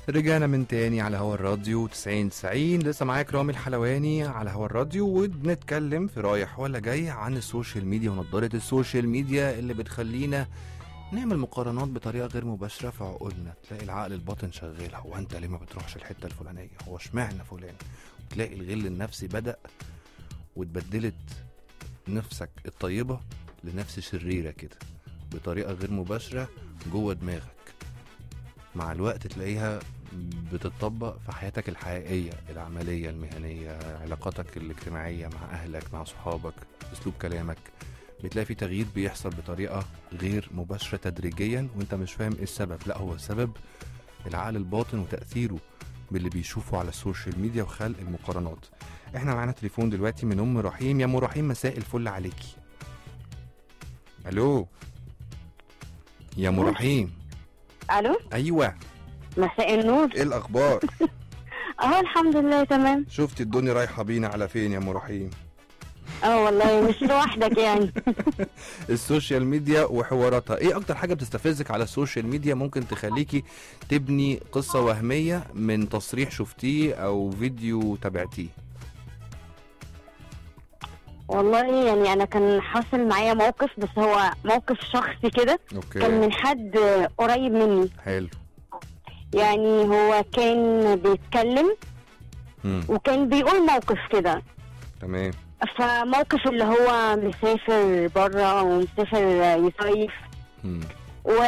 رجعنا من تاني على هوا الراديو 90 90 لسه معاك رامي الحلواني على هوا الراديو وبنتكلم في رايح ولا جاي عن السوشيال ميديا ونضارة السوشيال ميديا اللي بتخلينا نعمل مقارنات بطريقة غير مباشرة في عقولنا تلاقي العقل الباطن شغال هو انت ليه ما بتروحش الحتة الفلانية هو اشمعنى فلان تلاقي الغل النفسي بدأ واتبدلت نفسك الطيبة لنفس شريرة كده بطريقة غير مباشرة جوه دماغك مع الوقت تلاقيها بتطبق في حياتك الحقيقية العملية المهنية علاقاتك الاجتماعية مع أهلك مع صحابك أسلوب كلامك بتلاقي في تغيير بيحصل بطريقة غير مباشرة تدريجيا وانت مش فاهم ايه السبب لا هو السبب العقل الباطن وتأثيره باللي بيشوفه على السوشيال ميديا وخلق المقارنات احنا معانا تليفون دلوقتي من ام رحيم يا ام رحيم مساء الفل عليكي الو يا ام رحيم الو ايوه مساء النور ايه الاخبار اه الحمد لله تمام شفتي الدنيا رايحه بينا على فين يا ام رحيم اه والله مش لوحدك يعني السوشيال ميديا وحواراتها ايه اكتر حاجه بتستفزك على السوشيال ميديا ممكن تخليكي تبني قصه وهميه من تصريح شفتيه او فيديو تابعتيه والله يعني انا كان حاصل معايا موقف بس هو موقف شخصي كده كان اوكي من حد قريب مني حلو يعني هو كان بيتكلم مم. وكان بيقول موقف كده تمام فموقف اللي هو مسافر بره ومسافر يصيف مم. و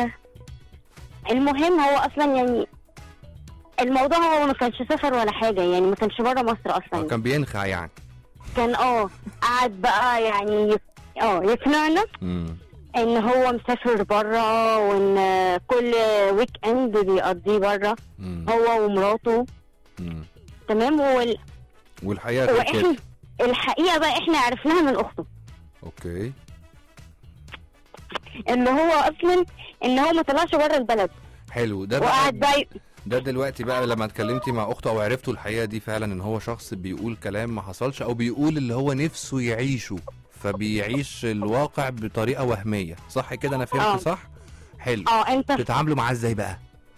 المهم هو اصلا يعني الموضوع هو ما كانش سفر ولا حاجه يعني ما كانش بره مصر آه، اصلا كان بينخع يعني كان اه قعد بقى يعني يق- اه يقنعنا مم. ان هو مسافر بره وان كل ويك اند بيقضيه بره مم. هو ومراته مم. تمام وال... والحقيقه غير واحنا كده الحقيقه بقى احنا عرفناها من اخته اوكي ان هو اصلا ان هو ما طلعش بره البلد حلو ده وقعد بقى بقى ي- ده دلوقتي بقى لما اتكلمتي مع اخته او عرفتوا الحقيقه دي فعلا ان هو شخص بيقول كلام ما حصلش او بيقول اللي هو نفسه يعيشه فبيعيش الواقع بطريقه وهميه صح كده انا فهمت آه. صح حلو اه انت بتتعاملوا معاه ازاي بقى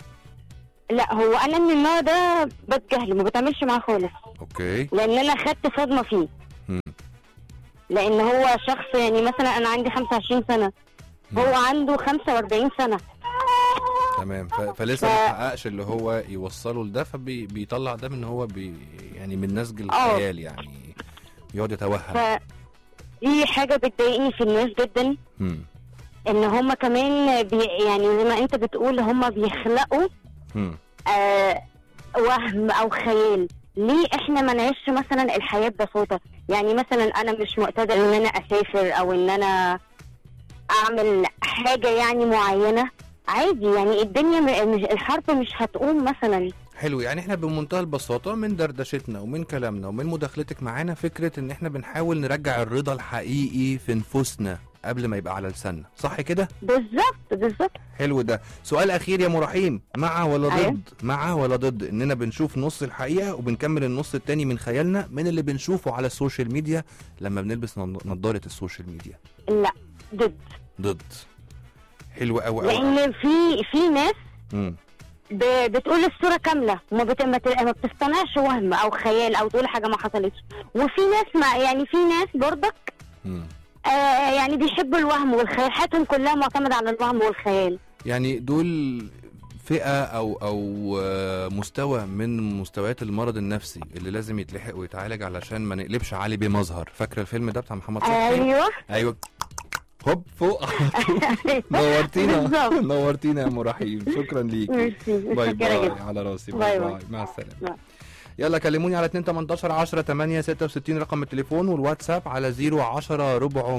لا هو انا من النوع ده بتجاهله ما بتعملش معاه خالص اوكي لان انا خدت صدمه فيه مم. لان هو شخص يعني مثلا انا عندي 25 سنه مم. هو عنده 45 سنه تمام ف... فلسه ف- ما حققش اللي هو يوصله لده فبيطلع ده من هو بي... يعني من نسج آه. الخيال يعني بيقعد يتوهم ف دي حاجه بتضايقني في الناس جدا مم. ان هم كمان بي يعني زي ما انت بتقول هم بيخلقوا مم. آه وهم او خيال ليه احنا ما نعيش مثلا الحياه ببساطه يعني مثلا انا مش معتاده ان انا اسافر او ان انا اعمل حاجه يعني معينه عادي يعني الدنيا م- مش الحرب مش هتقوم مثلا حلو يعني احنا بمنتهى البساطة من دردشتنا ومن كلامنا ومن مداخلتك معانا فكرة ان احنا بنحاول نرجع الرضا الحقيقي في نفوسنا قبل ما يبقى على لساننا صح كده؟ بالظبط بالظبط حلو ده سؤال اخير يا مرحيم مع ولا ضد أيوة. مع ولا ضد اننا بنشوف نص الحقيقة وبنكمل النص التاني من خيالنا من اللي بنشوفه على السوشيال ميديا لما بنلبس نض- نضارة السوشيال ميديا لا ضد ضد حلو قوي قوي لان في في ناس مم. ب- بتقول الصوره كامله وما بت... ما ت- ما بتصطنعش وهم او خيال او تقول حاجه ما حصلتش وفي ناس ما يعني في ناس برضك مم. آه يعني بيحبوا الوهم والخيال حياتهم كلها معتمده على الوهم والخيال يعني دول فئة أو أو آه، مستوى من مستويات المرض النفسي اللي لازم يتلحق ويتعالج علشان ما نقلبش علي بمظهر فاكرة الفيلم ده بتاع محمد صبحي ايوه أيوه هوب فوق على طول. نورتينا بالظبط. نورتينا يا ام رحيم شكرا ليكي ميرسي باي متشكره باي جدا على راسي باي باي باي باي. مع السلامة باي. يلا كلموني على 2 18 10 8 66 رقم التليفون والواتساب على 010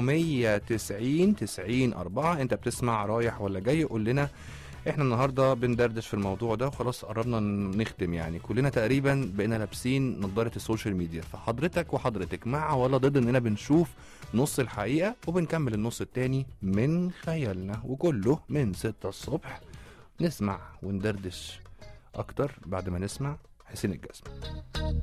490 90 4 انت بتسمع رايح ولا جاي قول لنا احنا النهارده بندردش في الموضوع ده وخلاص قربنا نختم يعني كلنا تقريبا بقينا لابسين نظاره السوشيال ميديا فحضرتك وحضرتك مع ولا ضد اننا بنشوف نص الحقيقه وبنكمل النص التاني من خيالنا وكله من 6 الصبح نسمع وندردش اكتر بعد ما نسمع حسين الجسم